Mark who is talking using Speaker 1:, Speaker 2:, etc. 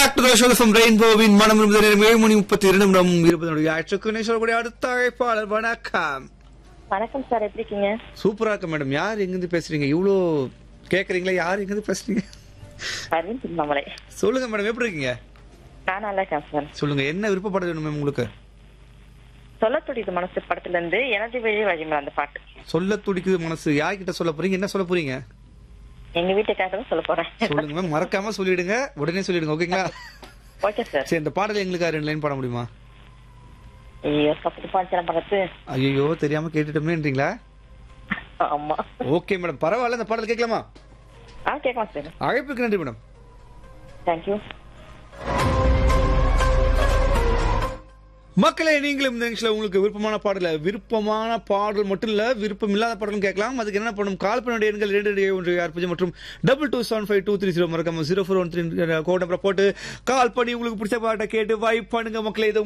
Speaker 1: back to the show from ரெயின்போவின் மனம் இருபது நேரம் ஏழு மணி முப்பத்தி இரண்டு நிமிடம் இருபது நொடி ஆயிடுச்சு சொல்லக்கூடிய அடுத்த அழைப்பாளர் வணக்கம்
Speaker 2: வணக்கம் சார் எப்படி இருக்கீங்க
Speaker 1: சூப்பரா இருக்கு மேடம் யார் எங்கிருந்து பேசுறீங்க இவ்வளோ கேக்குறீங்களா யார் எங்கிருந்து பேசுறீங்க
Speaker 2: அரவிந்த் திருவண்ணாமலை
Speaker 1: சொல்லுங்க மேடம் எப்படி இருக்கீங்க
Speaker 2: நான் நல்லா இருக்கேன் சார்
Speaker 1: சொல்லுங்க என்ன விருப்பப்பட வேணும் மேம் உங்களுக்கு
Speaker 2: சொல்ல துடிது மனசு படத்துல இருந்து எனது வழி வழிமுறை அந்த பாட்டு
Speaker 1: சொல்ல துடிக்குது மனசு யார்கிட்ட சொல்ல போறீங்க என்ன சொல்ல போறீங்க
Speaker 2: எங்க வீட்டுக்காக சொல்ல போறேன்
Speaker 1: சொல்லுங்க மேம் மறக்காம சொல்லிடுங்க உடனே சொல்லிடுங்க ஓகேங்களா
Speaker 2: ஓகே சார்
Speaker 1: சரி இந்த பாடல் எங்களுக்கு ரெண்டு லைன் பாட முடியுமா
Speaker 2: ஐயோ பத்து பாஞ்சலாம் பக்கத்து
Speaker 1: ஐயோ தெரியாம கேட்டுட்டோமேன்றீங்களா
Speaker 2: ஆமா
Speaker 1: ஓகே மேடம் பரவாயில்ல இந்த பாடல் கேட்கலாமா
Speaker 2: ஆ கேட்கலாம் சார்
Speaker 1: அழைப்புக்கு நன்றி மேடம்
Speaker 2: தேங்க்யூ
Speaker 1: மக்களே நீங்களும் இந்த நிகழ்ச்சியில் உங்களுக்கு விருப்பமான பாடல விருப்பமான பாடல் மட்டும் இல்ல விருப்பம் இல்லாத பாடலும் கேட்கலாம் அதுக்கு என்ன பண்ணணும் கால் பண்ண எண்கள் இரண்டு இரண்டு ஒன்று ஆறு பூஜ்ஜியம் மற்றும் double two seven five two three zero மறக்காம zero four one three code நம்பரை போட்டு கால் பண்ணி உங்களுக்கு பிடிச்ச பாட்டை கேட்டு வைப் பண்ணுங்க மக்களே இது